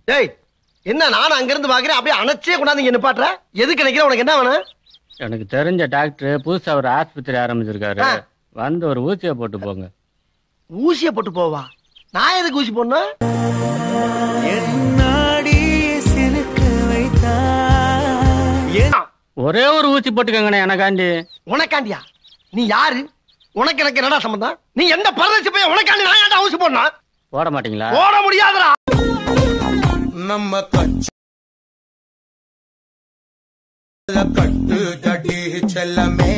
டேய் என்ன நானும் அங்க இருந்து பாக்குறேன் அப்படியே அணைச்சே கொண்டாந்து இங்க நிப்பாட்டுற எதுக்கு நினைக்கிற உனக்கு என்ன வேணும் எனக்கு தெரிஞ்ச டாக்டர் புதுசா ஒரு ஆஸ்பத்திரி ஆரம்பிச்சிருக்காரு ஆ. வந்து ஒரு ஊசியை போட்டு போங்க ஊசிய போட்டு போவா நான் எதுக்கு ஊசி போடணும் ஒரே ஒரு ஊசி போட்டுக்கங்கண்ணே எனக்காண்டி உனக்காண்டியா நீ யாரு உனக்கு எனக்கு என்னடா சம்பந்தம் நீ எந்த பரதேசி போய் உனக்காண்டி நான் ஏன்டா ஊசி போடணும் போட மாட்டீங்களா போட முடியாதுடா நம்ம கட்சி கட்டு தடி செல்லமே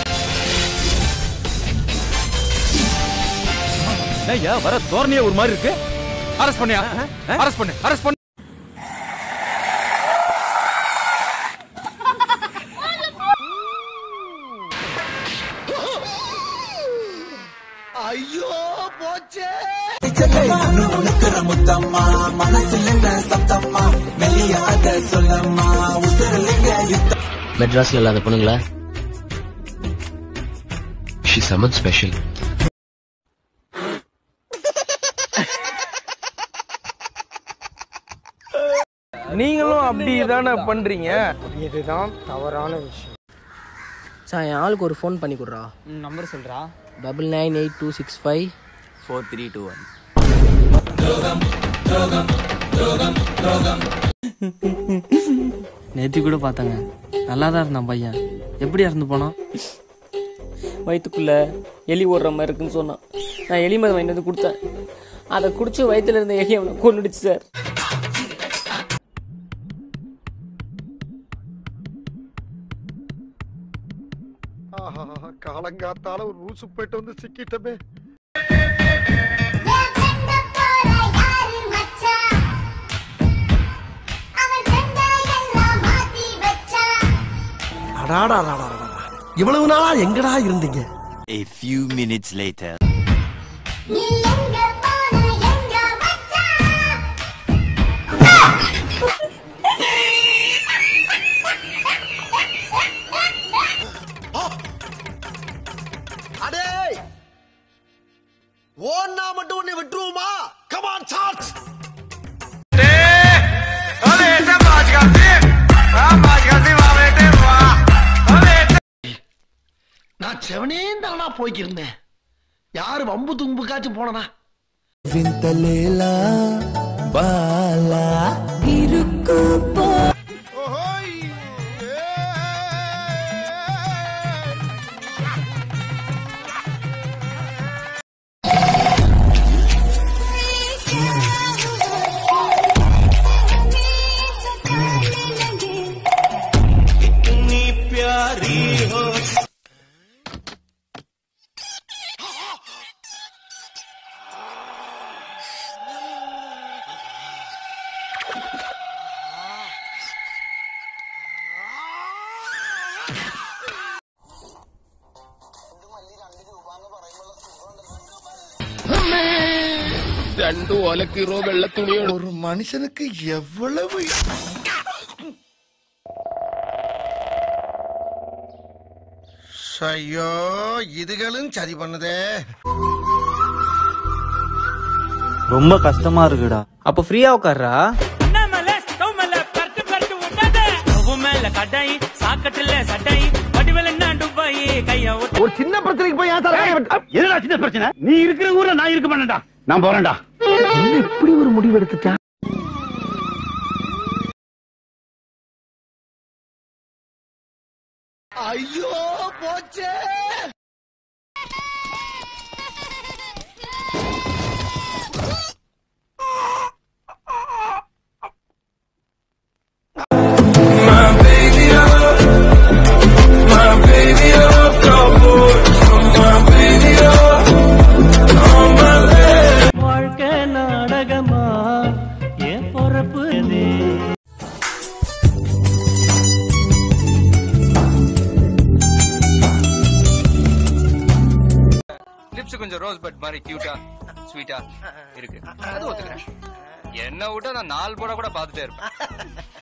ஐயா வர தோரணையே ஒரு மாதிரி இருக்கு அரெஸ்ட் பண்ணியா அரெஸ்ட் பண்ணு அரெஸ்ட் பண்ணு ஐயோ போச்சே உனக்குற முத்தம்மா மனசுல என்ன சத்தம்மா வெளியாத சொல்லம்மா உசுரலிங்க யுத்தம் மெட்ராஸ்ல இல்லாத பொண்ணுங்களா ஷி சமன் ஸ்பெஷல் நீங்களும் அப்படி தானே பண்றீங்க இதுதான் தவறான விஷயம் சார் என் ஆளுக்கு ஒரு ஃபோன் பண்ணி கொடுறா நம்பர் சொல்றா double nine eight two six five four three two one நேற்று கூட பார்த்தாங்க நல்லா தான் இருந்தான் பையன் எப்படி இறந்து போனான் வயிற்றுக்குள்ள எலி ஓடுற மாதிரி இருக்குன்னு சொன்னான் நான் எலி மருந்து வாங்கிட்டு வந்து கொடுத்தேன் அதை குடிச்சு வயித்துல இருந்த எலி அவனை கொண்டுடுச்சு சார் காலங்காத்தால ஒரு ரூசு போயிட்டு வந்து சிக்கிட்டமே இவ்வளவு நாளா எங்கடா இருந்தீங்க A few minutes later அடே ஓன்னா மட்டும் உன்னை விட்டுருவோமா கமான் சார்ஜ் நான் செவனே தானா போய்க்கிருந்தேன் யாரு வம்பு தும்புக்காச்சும் போனனா விந்தலேலா பாலா ஒரு மனுஷனுக்கு எவ்வளவு ஐயோ இதுகளும் சரி பண்ணுதே ரொம்ப கஷ்டமா இருக்குடா அப்ப ஃப்ரீயா உட்கார்றா ஒரு சின்ன பிரச்சனைக்கு போய் ஏன் சார் கையை வெட்ட- என்னடா சின்ன பிரச்சனை நீ இருக்கிற ஊர்ல நான் இருக்க மாட்டேன்டா நான் போறேன்டா என்ன இப்படி ஒரு முடிவு எடுத்துட்டா ஐயோ போச்சே வாழ்க்கை நாடகமா ஏன் பொறப்பு லிப்ஸ் கொஞ்சம் ரோஸ் பட் மாதிரி கியூட்டா ஸ்வீட்டா இருக்கு அது ஒத்துக்கிறேன் என்ன விட்டா நான் நாலு போட கூட பார்த்துட்டே இருப்பேன்